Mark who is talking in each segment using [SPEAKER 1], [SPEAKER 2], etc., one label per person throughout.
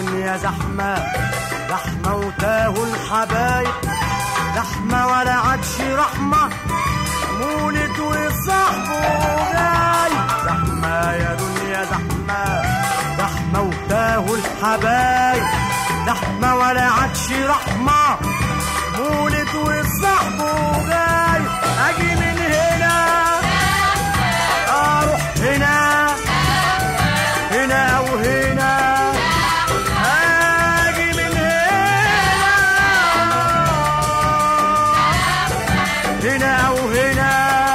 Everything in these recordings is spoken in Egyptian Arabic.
[SPEAKER 1] دنيا زحمة زحمة وتاه الحبايب زحمة ولا عادش رحمة مولد وصاحبه جاي زحمة يا دنيا زحمة زحمة وتاه الحبايب زحمة ولا عادش رحمة مولد وصاحبه جاي أجي من هنا أروح هنا هنا أو هنا أجي من هنا هنا أو هنا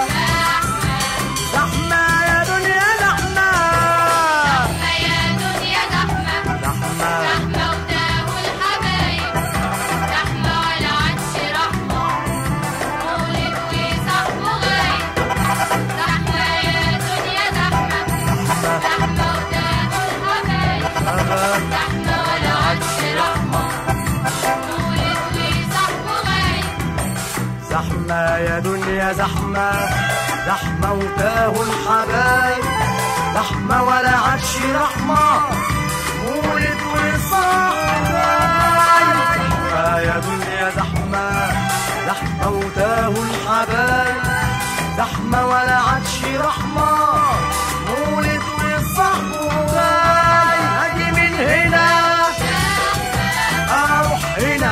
[SPEAKER 1] زحمة يا دنيا زحمة
[SPEAKER 2] يا دنيا زحمة
[SPEAKER 1] زحمة
[SPEAKER 2] زحمة وتاهوا الحبايب زحمة ولا عادش رحمة مولد وصاحبه غايب زحمة يا دنيا زحمة زحمة وتاهوا الحبايب زحمة ولا عادش رحمة مولد وصاحبه غايب
[SPEAKER 1] زحمة يا دنيا زحمة زحمة وتاهوا الحبايب زحمة ولا عادش رحمة مولد وصاحبايب زحمة يا دنيا زحمة زحمة وتاهوا الحبايب زحمة ولا عادش رحمة مولد وصاحبايب أجي من هنا أروح هنا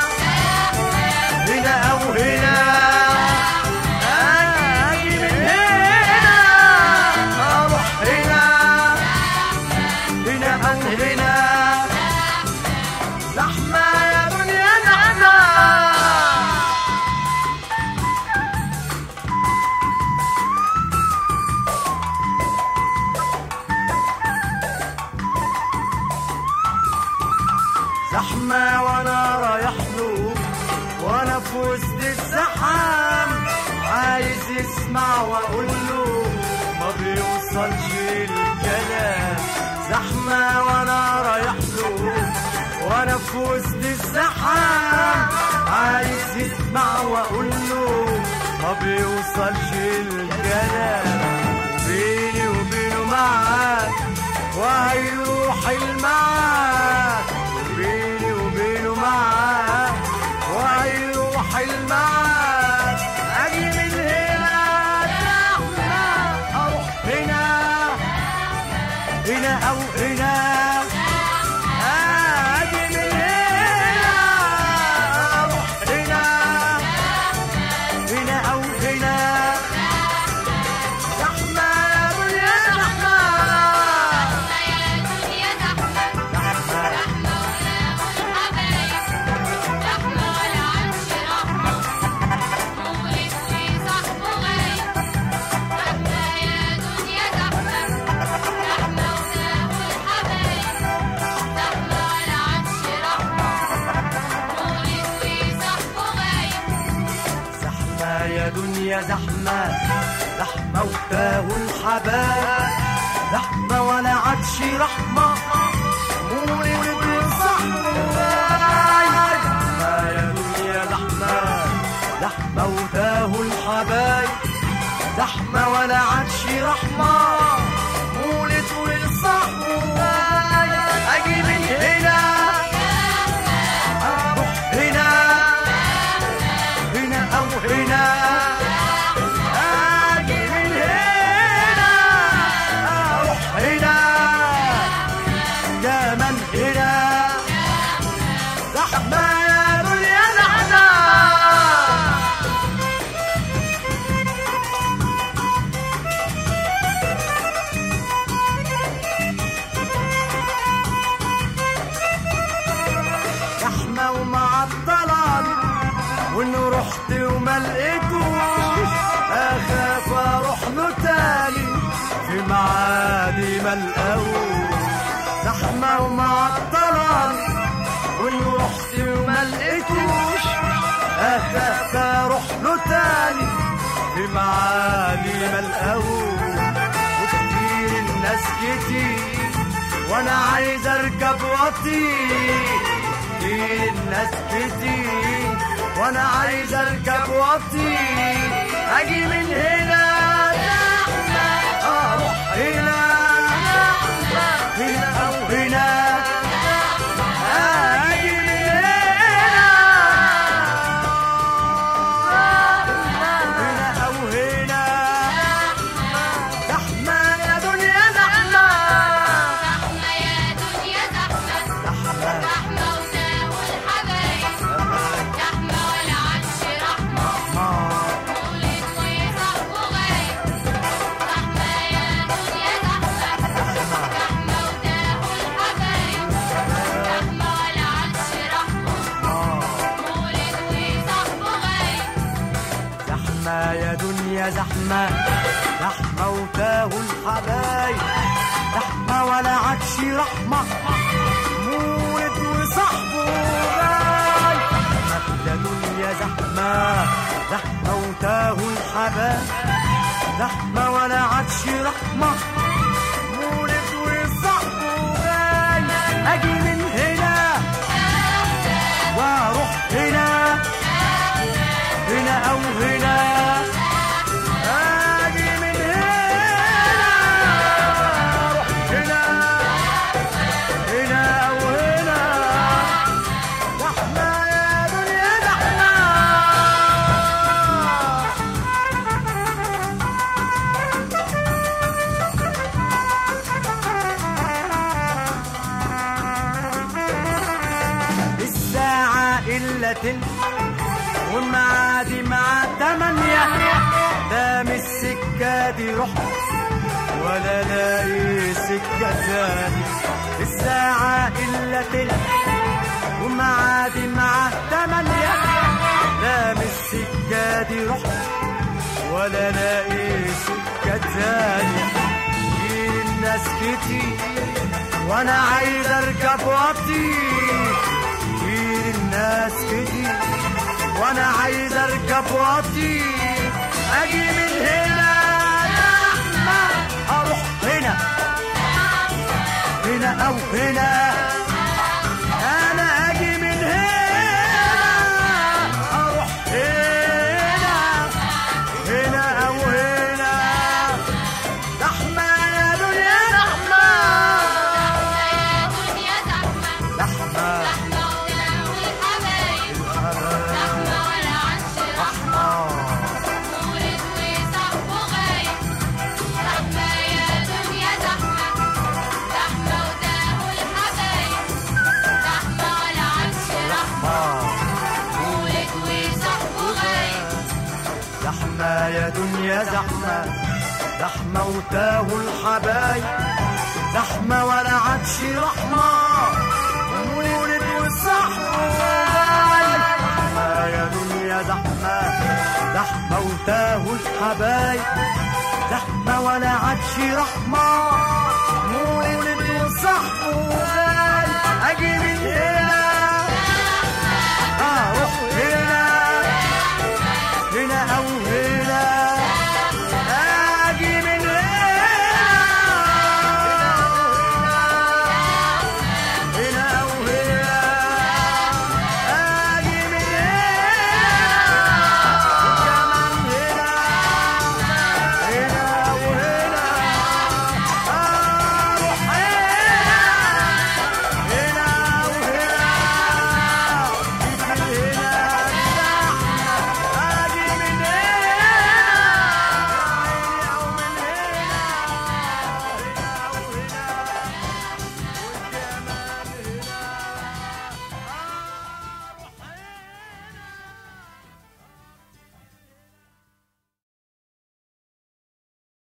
[SPEAKER 1] هنا أو هنا أجي من هنا أروح هنا هنا أو هنا زحمة يا دنيا زحمة زحمة وانا رايح له وانا في وسط الزحام عايز يسمع واقول له ما بيوصلش الكلام زحمة وانا رايح له وانا في وسط الزحام عايز يسمع واقول له ما بيوصلش الكلام بيني وبينه معاك وهيروح المعاك بيني وبينه معاك وهيروح المعاك اجي من هنا زحمة اروح هنا هنا او هنا اجي من هنا اروح هنا هنا او هنا زحمة يا دنيا زحمة
[SPEAKER 2] يا دنيا زحمة
[SPEAKER 1] زحمة
[SPEAKER 2] زحمة وتاهوا الحبايب زحمة ولا عادش رحمة مولد وصاحبه غايب زحمة يا دنيا زحمة زحمة وتاهوا الحبايب زحمة ولا عادش رحمة مولد وصاحبه غايب
[SPEAKER 1] زحمة يا دنيا زحمة زحمة وتاهوا الحبايب زحمة ولا عادش رحمة مولد وصحبة زحمة يا دنيا زحمة زحمة وتاهوا الحبايب زحمة ولا عادش رحمة مولد وصحبة أجي من هنا أروح هنا هنا أو هنا أجي من هنا أروح هنا كمان هنا زحمة يا دنيا زحمة زحمة ومعطلة وإن رحت وما لقيتوش أخاف أروح له تاني في معادي ما القوش زحمة ومعطلة وإن رحت وما لقيتوش أخاف أروح له تاني في معادي ما القوش وكتير الناس كتير وانا عايز اركب واطير كتير الناس كتير وانا عايز اركب واطير اجي من هنا زحمة اروح هنا هنا او هنا زحمة زحمة وتاهوا الحبايب زحمة ولا عادش رحمة مولد وصاحبه جاي يا دنيا زحمة زحمة وتاهوا الحبايب زحمة ولا عادش رحمة مولد وصاحبه جاي أجي من هنا واروح هنا هنا او هنا اجي من هنا اروح هنا هنا او هنا زحمه يا دنيا زحمه الساعة إلا تلت والمعادي مع تمانية دام السكة دي رحت ولا لاقي سكة تانية الساعة إلا تلت ومعادي مع تمانية دام السكة دي رحت ولا لاقي سكة تانية كتير الناس كتير وانا عايز اركب واطير كتير الناس كتير وانا عايز اركب واطير اجي من هنا زحمة اروح هنا هنا او هنا انا اجي من هنا اروح هنا هنا او هنا زحمة يا دنيا زحمة
[SPEAKER 2] يا دنيا زحمة
[SPEAKER 1] زحمة
[SPEAKER 2] زحمة والحبايب زحمة ولا عادش رحمة مولد وصاحبه غايب زحمة يا دنيا زحمة زحمة وتاهوا الحبايب زحمة ولا عادش رحمة مولد وصاحبه غايب
[SPEAKER 1] زحمة يا دنيا زحمة زحمة وتاهوا الحبايب زحمة ولا عادش رحمة مولد وصاحبه غايب زحمة يا دنيا زحمة زحمة وتاهوا الحبايب زحمة ولا عادش رحمة مولد وصاحبه